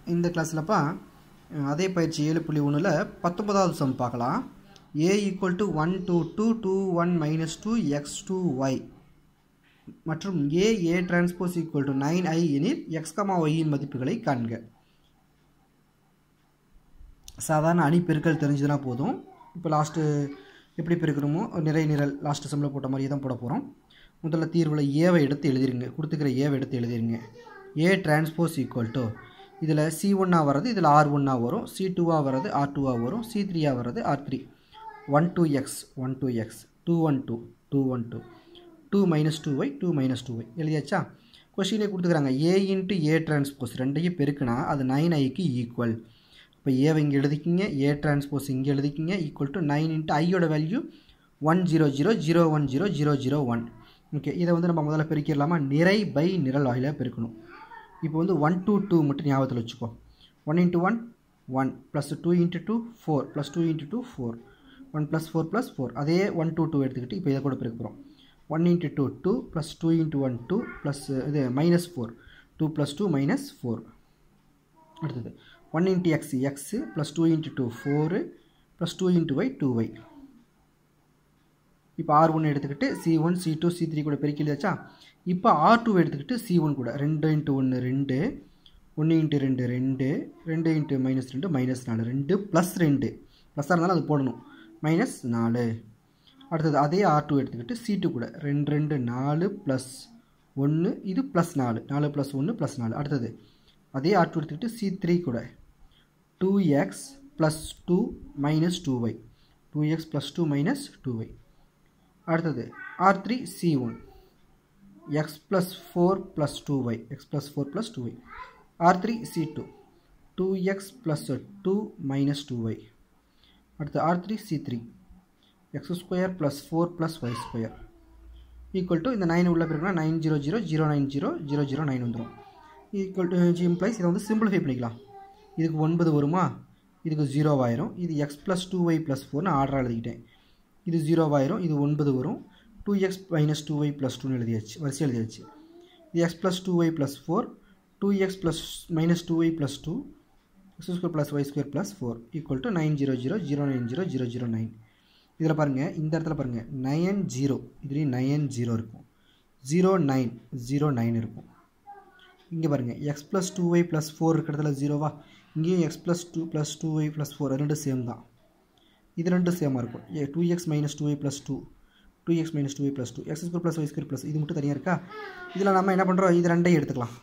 இந்த கிளாஸ்லப்பா அதே பயிற்சி ஏழு புள்ளி ஒன்றில் பத்தொன்பதாவது சம் பார்க்கலாம் A equal to one two two two one minus two x two y மற்றும் A A transpose equal to nine I எனில் எக்ஸ் கமா ஒய்யின் மதிப்புகளை காண்க சாதாரண அணி பெருக்கல் தெரிஞ்சதுனா போதும் இப்போ லாஸ்ட்டு எப்படி பெருக்கணுமோ நிறை நிரல் லாஸ்ட்டு சம்மில் போட்ட மாதிரியே தான் போட போகிறோம் முதல்ல தீர்வில் ஏவை எடுத்து எழுதிருங்க கொடுத்துக்கிற ஏவை எடுத்து எழுதிருங்க ஏ டிரான்ஸ்போஸ் ஈக்குவல் டு இதில் சி ஒன்னாக வர்றது இதில் ஆர் ஒன்னாக வரும் சி டூவாக வர்றது ஆர் டூவாக வரும் சி த்ரீயாக வர்றது R three one two x one two x two one two two one two two minus two y two minus two y எழுதியாச்சா கொஷினே கொடுத்துக்கிறாங்க ஏ இன்ட்டு ஏ டிரான்ஸ்போஸ் ரெண்டையும் பெருக்குனா அது நைன் ஐக்கு ஈக்குவல் இப்போ ஏவை இங்கே எழுதிக்கிங்க ஏ டிரான்ஸ்போஸ் இங்கே எழுதிக்கிங்க ஈக்குவல் டு நைன் இன்ட்டு ஐயோட value one zero zero zero one zero zero zero one okay இதை வந்து நம்ம முதல்ல பெருக்கிடலாமா நிறை பை நிரல் வாயிலாக பெருக்கணும் இப்போ வந்து ஒன் டூ டூ மட்டும் ஞாபகத்தில் வச்சுக்கோ one into one one plus two into two four plus two into two four one plus four plus four அதே ஒன் டூ டூ எடுத்துக்கிட்டு இப்போ இதை கூட பெருக்க போகிறோம் one into two two plus two into one two plus இது minus four two plus two minus four அடுத்தது one into x x plus two into two four plus two into y two y இப்போ R one எடுத்துக்கிட்டு C one C two C three கூட பெருக்கி எழுதாச்சா இப்போ R two எடுத்துக்கிட்டு C one கூட ரெண்டு இன்ட்டு ஒன்று ரெண்டு ஒன்று இன்ட்டு ரெண்டு ரெண்டு ரெண்டு இன்ட்டு மைனஸ் ரெண்டு மைனஸ் நாலு ரெண்டு ப்ளஸ் ரெண்டு ப்ளஸ்ஸாக இருந்தாலும் அது போடணும் மைனஸ் நாலு அடுத்தது அதே ஆர் டூ எடுத்துக்கிட்டு சி டூ கூட ரெண்டு ரெண்டு நாலு ப்ளஸ் ஒன்று இது ப்ளஸ் நாலு நாலு ப்ளஸ் ஒன்று ப்ளஸ் நாலு அடுத்தது அதே ஆர் டூ எடுத்துக்கிட்டு சி த்ரீ கூட two x plus two minus two y two x plus two minus two y அடுத்தது R three C one x plus four plus two y x plus four plus two y R three C two two x plus two minus two y அடுத்து R three C three x square plus four plus y square equal to இந்த nine உள்ள பிறகுனா nine zero zero zero nine zero zero zero nine வந்துடும் equal to G implies இதை வந்து simplify பண்ணிக்கலாம் இதுக்கு ஒன்பது வருமா இதுக்கு ஜீரோவாயிரும் இது x plus two y plus ஃபோர்னு ஆர்டராக எழுதிக்கிட்டேன் இது ஜீரோவாயிரும் இது ஒன்பது வரும் two x minus two y plus டூன்னு எழுதியாச்சு வரிசை எழுதியாச்சு இது x plus two y plus four two x plus minus two y plus two x square plus y square plus four equal to nine zero zero zero nine zero zero zero nine இதில் பாருங்கள் இந்த இடத்துல பாருங்கள் nine zero இதுலேயும் nine zero இருக்கும் zero nine zero nine இருக்கும் இங்கே பாருங்கள் x plus two y plus four இருக்கிறதுல ஜீரோவா இங்கேயும் x plus two plus two y plus four ரெண்டு சேம் தான் இது ரெண்டும் சேமாக இருக்கும் A two x minus two y plus two two x minus two y plus two x square plus y square plus இது மட்டும் தனியாக இருக்கா இதில் நம்ம என்ன பண்ணுறோம் இது ரெண்டையும் எடுத்துக்கலாம்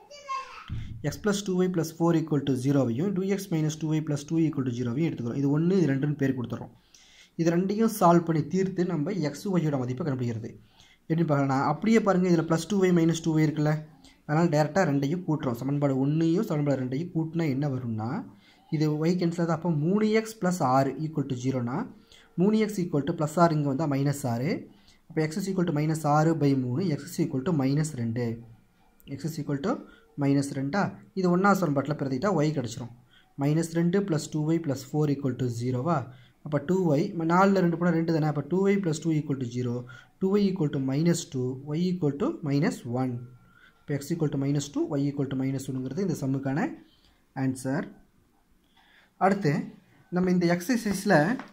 x plus two y plus four equal to ஜீரோவையும் two x minus two y plus two equal to ஜீரோவையும் எடுத்துக்கிறோம் இது ஒன்று இது ரெண்டுன்னு பேர் கொடுத்துறோம் இது ரெண்டையும் சால்வ் பண்ணி தீர்த்து நம்ம எக்ஸ் ஒய்யோட மதிப்பை கண்டுபிடிக்கிறது எப்படி பார்க்கலாம் அப்படியே பாருங்கள் இதில் plus two y minus two y இருக்குல்ல அதனால் டேரெக்டாக ரெண்டையும் கூட்டுறோம் சமன்பாடு ஒன்றையும் சமன்பாடு ரெண்டையும் கூட்டினா என்ன வரும்னா இது ஒய் கேன்சல் ஆகுது அப்போ மூணு எக்ஸ் ப்ளஸ் ஆறு ஈக்குவல் டு ஜீரோனா மூணு எக்ஸ் ஈக்குவல் டு ப்ளஸ் ஆறு இங்கே வந்தால் மைனஸ் ஆறு அப்போ எக்ஸ் ஈக்குவல் டு மைனஸ் ஆறு பை மூணு எக்ஸ் ஈக்குவல் டு மைனஸ் ரெண்டு எக்ஸ் ஈக்குவல் டு மைனஸ் ரெண்டா இது ஒன்றா சமன்பாட்டில் பிரதிட்டா ஒய் கிடச்சிரும் மைனஸ் ரெண்டு plus two y plus four equal to ஜீரோவா அப்போ டூ ஒய் நாலில் ரெண்டு போனால் ரெண்டு தானே அப்போ two y plus two equal to zero two y equal to minus two y equal to minus one இப்போ x equal to minus two y equal to minus ஒன்றுங்கிறது இந்த சம்முக்கான ஆன்சர் அடுத்து நம்ம இந்த எக்ஸசைஸில்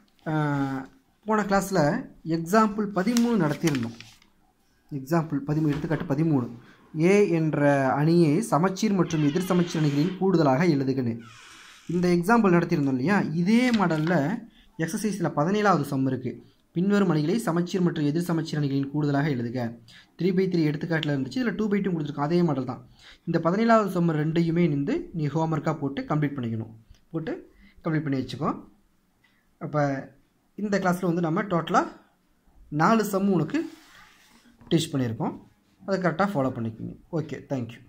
போன கிளாஸில் எக்ஸாம்பிள் பதிமூணு நடத்தியிருந்தோம் எக்ஸாம்பிள் பதிமூணு எடுத்துக்காட்டு பதிமூணு ஏ என்ற அணியை சமச்சீர் மற்றும் எதிர் சமச்சீர் அணிகளின் கூடுதலாக எழுதுகன்னு இந்த எக்ஸாம்பிள் நடத்தியிருந்தோம் இல்லையா இதே மாடலில் எக்ஸசைஸில் பதினேழாவது சம் இருக்குது பின்வரும் அணிகளை சமச்சீர் மற்றும் எதிர் சமச்சீர் அணிகளின் கூடுதலாக எழுதுக த்ரீ பை த்ரீ எடுத்துக்காட்டில் இருந்துச்சு இதில் டூ பை டூ கொடுத்துருக்கோம் அதே மாடல் தான் இந்த பதினேழாவது சம் ரெண்டையுமே நின்று நீ ஹோம்ஒர்க்காக போட்டு கம்ப்ளீட் பண்ணிக்கணும் போட்டு கம்ப்ளீட் பண்ணி வச்சுக்கோ அப்போ இந்த கிளாஸில் வந்து நம்ம டோட்டலாக நாலு சம் உனக்கு டீச் பண்ணியிருக்கோம் அதை கரெக்டாக ஃபாலோ பண்ணிக்கோங்க ஓகே தேங்க்யூ